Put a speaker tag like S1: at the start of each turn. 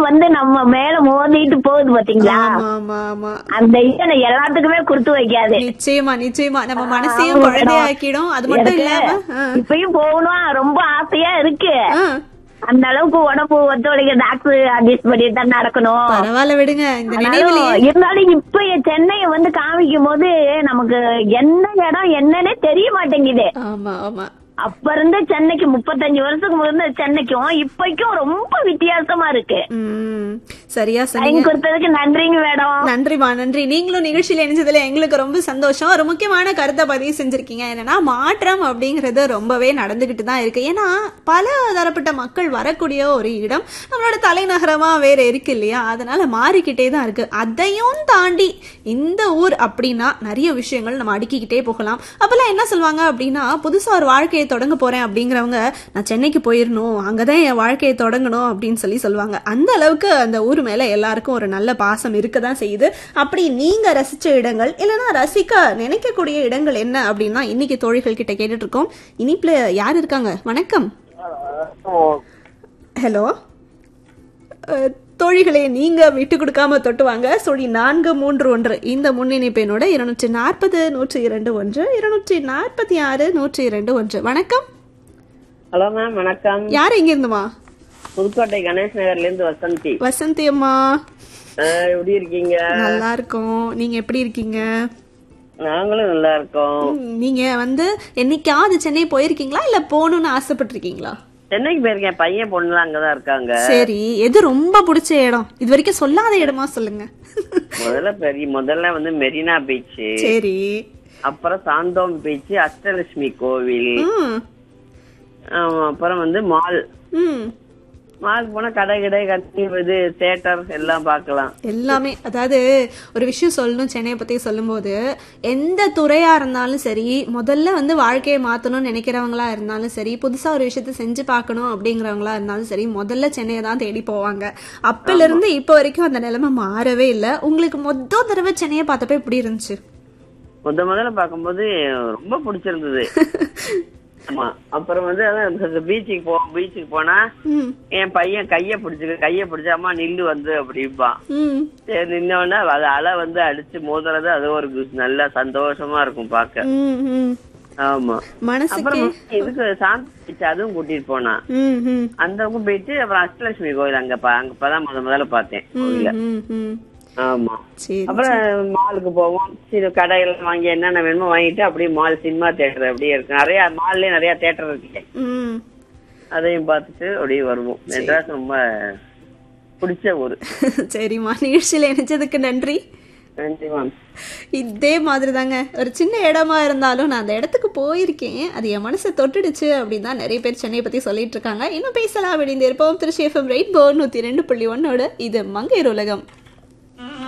S1: வந்து நம்ம மேல மோதிட்டு போகுது பாத்தீங்களா
S2: ஆமா ஆமா ஆமா
S1: அந்த இதை எல்லாத்துக்குமே கொடுத்து வைக்காது
S2: நிச்சயமா நிச்சயமா நம்ம மனசையும்
S1: ஆமா,
S2: குழந்தையாக்கிடும் அது மட்டும்
S1: எனக்கு
S2: இல்லாம ஆ,
S1: இப்பயும் போகணும் ரொம்ப ஆசையா இருக்கு
S2: ஆ,
S1: அந்த அளவுக்கு உடம்பு ஒத்துழைக்க டாக்டர் அட்ஜஸ்ட் பண்ணி தான் நடக்கணும்
S2: பரவாயில்ல விடுங்க இந்த நினைவுலயே
S1: ஆனாலும் இருந்தாலும் இப்ப சென்னையை வந்து காமிக்கும் போது நமக்கு என்ன இடம் என்னன்னே தெரிய மாட்டேங்குது
S2: ஆமா ஆமா
S1: அப்ப இருந்த சென்னைக்கு முப்பத்தஞ்சு வருஷத்துக்கு முன்ன சென்னைக்கும் இப்பைக்கும் ரொம்ப வித்தியாசமா இருக்கு
S2: ம் சரியா
S1: டைம்
S2: சொன்னீங்க
S1: கொடுத்ததுக்கு நன்றிங்க மேடம்
S2: நன்றிமா நன்றி நீங்களும் நிகழ்ச்சியில இணைஞ்சதுல எங்களுக்கு ரொம்ப சந்தோஷம் ஒரு முக்கியமான கருத்தை பதிவு செஞ்சிருக்கீங்க என்னன்னா மாற்றம் அப்படிங்கிறது ரொம்பவே நடந்துகிட்டு தான் இருக்கு ஏன்னா பல தரப்பட்ட மக்கள் வரக்கூடிய ஒரு இடம் நம்மளோட தலைநகரமா வேற இருக்கு இல்லையா அதனால மாறிக்கிட்டே தான் இருக்கு அதையும் தாண்டி இந்த ஊர் அப்படின்னா நிறைய விஷயங்கள் நம்ம அடுக்கிக்கிட்டே போகலாம் அப்பெல்லாம் என்ன சொல்லுவாங்க அப்படின்னா புதுசா ஒரு வாழ்க்கையை தொடங்க போறேன் அப்படிங்கிறவங்க நான் சென்னைக்கு போயிடணும் அங்கதான் என் வாழ்க்கையை தொடங்கணும் அப்படின்னு சொல்லி சொல்லுவாங்க அந்த அளவுக்கு அந்த ஊர் மேல எல்லாருக்கும் ஒரு நல்ல பாசம் இருக்க தான் செய்யுது அப்படி நீங்க ரசிச்ச இடங்கள் இல்லைன்னா ரசிக்க நினைக்கக்கூடிய இடங்கள் என்ன அப்படின்னா இன்னைக்கு தோழிகள் கிட்ட கேட்டுட்டு இருக்கோம் இனிப்புல யார் இருக்காங்க வணக்கம் ஹலோ அஹ், தோழிகளே நீங்க விட்டு கொடுக்காம தொட்டுவாங்க சொல்லி நான்கு மூன்று ஒன்று இந்த முன்னிணைப்பெண்ணோட இருநூற்றி நாற்பது நூற்றி இரண்டு ஒன்று இருநூற்றி நாற்பத்தி ஆறு நூற்றி இரண்டு ஒன்று வணக்கம்
S3: ஹலோ மேம் வணக்கம்
S2: யார் எங்க இருந்துமா
S3: புதுக்கோட்டை கணேஷ் நகர்ல இருந்து வசந்தி
S2: வசந்தி அம்மா
S3: அஹ், எப்படி இருக்கீங்க
S2: நல்லா இருக்கோம் நீங்க எப்படி இருக்கீங்க
S3: நாங்களும் நல்லா இருக்கோம்
S2: ம், நீங்க வந்து என்னைக்காவது சென்னை போயிருக்கீங்களா இல்ல போகணும்னு ஆசைப்பட்டிருக்கீங்களா
S3: சென்னைக்கு போயிருக்கேன் பையன் பொண்ணுலாம் அங்கதான் இருக்காங்க
S2: சரி எது ரொம்ப பிடிச்ச இடம் இது வரைக்கும் சொல்லாத இடமா சொல்லுங்க
S3: முதல்ல பெரிய முதல்ல வந்து மெரினா பீச்
S2: சரி
S3: அப்புறம் சாந்தோம் பீச் அஷ்டலட்சுமி கோவில்
S2: ம்
S3: ஆமா, அப்புறம் வந்து மால்
S2: ம்
S3: மால் போனா கடை கடை கட்டி இது தேட்டர் எல்லாம் பார்க்கலாம்
S2: எல்லாமே அதாவது ஒரு விஷயம் சொல்லணும் சென்னையை பத்தி சொல்லும்போது எந்த துறையா இருந்தாலும் சரி முதல்ல வந்து வாழ்க்கையை மாத்தணும்னு நினைக்கிறவங்களா இருந்தாலும் சரி புதுசா ஒரு விஷயத்த செஞ்சு பார்க்கணும் அப்படிங்கிறவங்களா இருந்தாலும் சரி முதல்ல சென்னையை தான் தேடி போவாங்க அப்பல இருந்து இப்போ வரைக்கும் அந்த நிலைமை மாறவே இல்லை உங்களுக்கு மொத்த தடவை சென்னையை பார்த்தப்ப எப்படி இருந்துச்சு
S3: முத முதல்ல பார்க்கும்போது ரொம்ப பிடிச்சிருந்தது ஆமா அப்புறம் வந்து அதான் பீச்சுக்கு போ பீச்சுக்கு போனா
S2: ம்
S3: என் பையன் கைய பிடிச்சு கைய பிடிச்சு அம்மா நில்லு வந்து அப்படிம்பான்
S2: ம்
S3: சரி நின்னோடனே அது அலை வந்து அடிச்சு மோதுறது அது ஒரு கு- நல்ல சந்தோஷமா இருக்கும் பாக்க
S2: ம் ம்
S3: ஆமா
S2: மனசுக்கு
S3: அப்புறம் இதுக்கு சாந்தி பீச் அதுவும் கூட்டிட்டு போனான்
S2: ம் ம்
S3: அந்த பக்கம் போயிட்டு அப்புறம் அஷ்டலட்சுமி கோயில் அங்க பா- அங்க இப்பதான் முத முதல்ல பார்த்தேன் கோயில
S2: ம் ம்
S3: ஆமா
S2: சரி
S3: அப்புறம் மாலுக்கு போவோம் சிறு கடைகள் வாங்கி என்னென்ன வேணுமோ வாங்கிட்டு அப்படியே மால் சினிமா தியேட்டர் அப்படியே இருக்கு நிறைய மால்லயே நிறைய தியேட்டர் இருக்கு
S2: ம்
S3: அதையும் பார்த்துட்டு அப்படியே வருவோம் மெட்ராஸ் ரொம்ப பிடிச்ச ஊரு
S2: சரிம்மா நிகழ்ச்சியில் இணைச்சதுக்கு நன்றி
S3: நன்றி மேம்
S2: இதே மாதிரி தாங்க ஒரு சின்ன இடமா இருந்தாலும் நான் அந்த இடத்துக்கு போயிருக்கேன் அது என் மனசை தொட்டுடுச்சு அப்படின்னு தான் நிறைய பேர் சென்னை பத்தி சொல்லிட்டு இருக்காங்க இன்னும் பேசலாம் அப்படின்னு இருப்போம் திருச்சி எஃப்எம் ரெயின்போ நூத்தி ரெண்டு புள்ளி ஒன்னோட இது மங்கையர் உலகம்